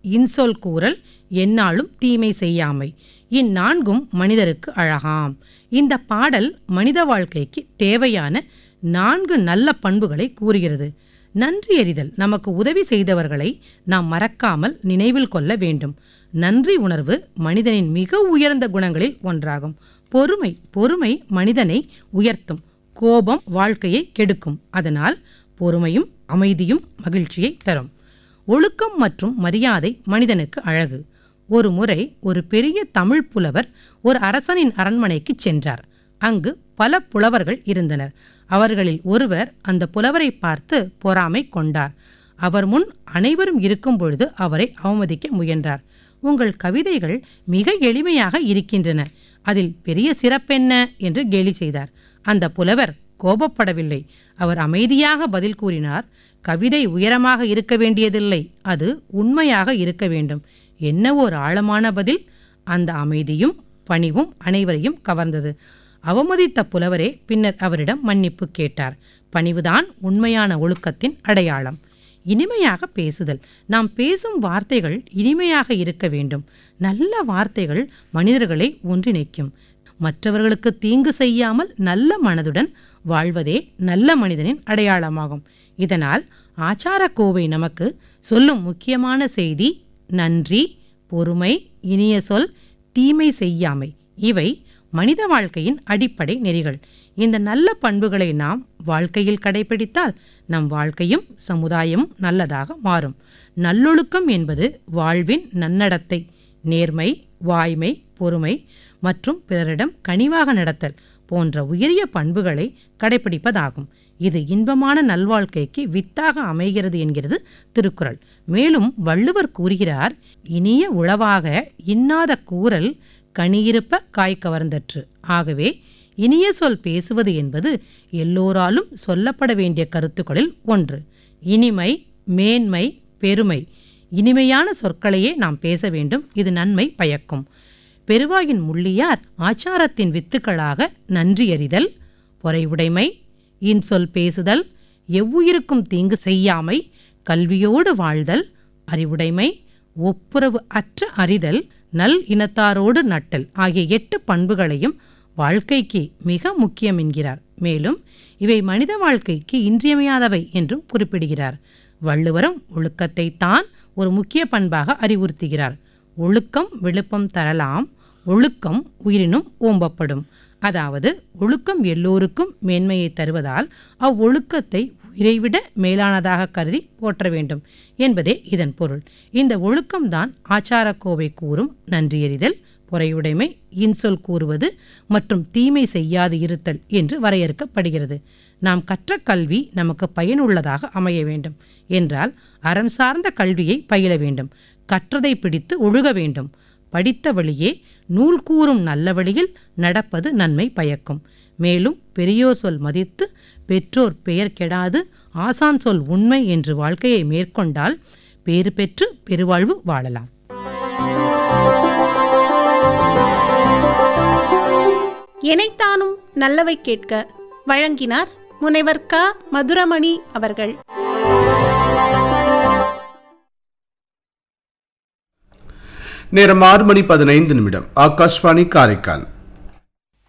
இன்சொல் கூறல் எந்நாளும் தீமை செய்யாமை இந்நான்கும் மனிதருக்கு அழகாம் இந்த பாடல் மனித வாழ்க்கைக்கு தேவையான நான்கு நல்ல பண்புகளை கூறுகிறது நன்றி எறிதல் நமக்கு உதவி செய்தவர்களை நாம் மறக்காமல் நினைவில் கொள்ள வேண்டும் நன்றி உணர்வு மனிதனின் மிக உயர்ந்த குணங்களில் ஒன்றாகும் பொறுமை பொறுமை மனிதனை உயர்த்தும் கோபம் வாழ்க்கையை கெடுக்கும் அதனால் பொறுமையும் அமைதியும் மகிழ்ச்சியை தரும் ஒழுக்கம் மற்றும் மரியாதை மனிதனுக்கு அழகு ஒரு முறை ஒரு பெரிய தமிழ் புலவர் ஒரு அரசனின் அரண்மனைக்கு சென்றார் அங்கு பல புலவர்கள் இருந்தனர் அவர்களில் ஒருவர் அந்த புலவரை பார்த்து பொறாமை கொண்டார் அவர் முன் அனைவரும் இருக்கும் பொழுது அவரை அவமதிக்க முயன்றார் உங்கள் கவிதைகள் மிக எளிமையாக இருக்கின்றன அதில் பெரிய சிறப்பென்ன என்று கேலி செய்தார் அந்த புலவர் கோபப்படவில்லை அவர் அமைதியாக பதில் கூறினார் கவிதை உயரமாக இருக்க வேண்டியதில்லை அது உண்மையாக இருக்க வேண்டும் என்ன ஒரு ஆழமான பதில் அந்த அமைதியும் பணிவும் அனைவரையும் கவர்ந்தது அவமதித்த புலவரே பின்னர் அவரிடம் மன்னிப்பு கேட்டார் பணிவுதான் உண்மையான ஒழுக்கத்தின் அடையாளம் இனிமையாக பேசுதல் நாம் பேசும் வார்த்தைகள் இனிமையாக இருக்க வேண்டும் நல்ல வார்த்தைகள் மனிதர்களை ஒன்றிணைக்கும் மற்றவர்களுக்கு தீங்கு செய்யாமல் நல்ல மனதுடன் வாழ்வதே நல்ல மனிதனின் அடையாளமாகும் இதனால் ஆச்சார கோவை நமக்கு சொல்லும் முக்கியமான செய்தி நன்றி பொறுமை இனிய சொல் தீமை செய்யாமை இவை மனித வாழ்க்கையின் அடிப்படை நெறிகள் இந்த நல்ல பண்புகளை நாம் வாழ்க்கையில் கடைபிடித்தால் நம் வாழ்க்கையும் சமுதாயமும் நல்லதாக மாறும் நல்லொழுக்கம் என்பது வாழ்வின் நன்னடத்தை நேர்மை வாய்மை பொறுமை மற்றும் பிறரிடம் கனிவாக நடத்தல் போன்ற உயரிய பண்புகளை கடைபிடிப்பதாகும் இது இன்பமான நல்வாழ்க்கைக்கு வித்தாக அமைகிறது என்கிறது திருக்குறள் மேலும் வள்ளுவர் கூறுகிறார் இனிய உளவாக இன்னாத கூறல் கனியிருப்ப காய் கவர்ந்தற்று ஆகவே இனிய சொல் பேசுவது என்பது எல்லோராலும் சொல்லப்பட வேண்டிய கருத்துக்களில் ஒன்று இனிமை மேன்மை பெருமை இனிமையான சொற்களையே நாம் பேச வேண்டும் இது நன்மை பயக்கும் பெருவாயின் முள்ளியார் ஆச்சாரத்தின் வித்துக்களாக நன்றி அறிதல் பொறையுடைமை இன்சொல் பேசுதல் எவ்வுயிருக்கும் தீங்கு செய்யாமை கல்வியோடு வாழ்தல் அறிவுடைமை ஒப்புரவு அற்ற அறிதல் நல் இனத்தாரோடு நட்டல் ஆகிய எட்டு பண்புகளையும் வாழ்க்கைக்கு மிக முக்கியம் என்கிறார் மேலும் இவை மனித வாழ்க்கைக்கு இன்றியமையாதவை என்றும் குறிப்பிடுகிறார் வள்ளுவரும் ஒழுக்கத்தை தான் ஒரு முக்கிய பண்பாக அறிவுறுத்துகிறார் ஒழுக்கம் விழுப்பம் தரலாம் ஒழுக்கம் உயிரினும் ஓம்பப்படும் அதாவது ஒழுக்கம் எல்லோருக்கும் மேன்மையை தருவதால் அவ்வொழுக்கத்தை உயிரைவிட மேலானதாக கருதி போற்ற வேண்டும் என்பதே இதன் பொருள் இந்த ஒழுக்கம்தான் ஆச்சாரக்கோவை கூறும் நன்றியறிதல் பொறையுடைமை இன்சொல் கூறுவது மற்றும் தீமை செய்யாது இருத்தல் என்று வரையறுக்கப்படுகிறது நாம் கற்ற கல்வி நமக்கு பயனுள்ளதாக அமைய வேண்டும் என்றால் அறம் சார்ந்த கல்வியை பயில வேண்டும் கற்றதை பிடித்து ஒழுக வேண்டும் படித்த வழியே நூல் கூறும் நல்ல வழியில் நடப்பது நன்மை பயக்கும் மேலும் பெரியோர் சொல் மதித்து பெற்றோர் பெயர் கெடாது ஆசான் சொல் உண்மை என்று வாழ்க்கையை மேற்கொண்டால் பேறு பெற்று பெருவாழ்வு வாழலாம் எனைத்தானும் நல்லவை கேட்க வழங்கினார் முனைவர் க மதுரமணி அவர்கள் நேரம் ஆறு மணி பதினைந்து நிமிடம் ஆகாஷ்வாணி காரைக்கால்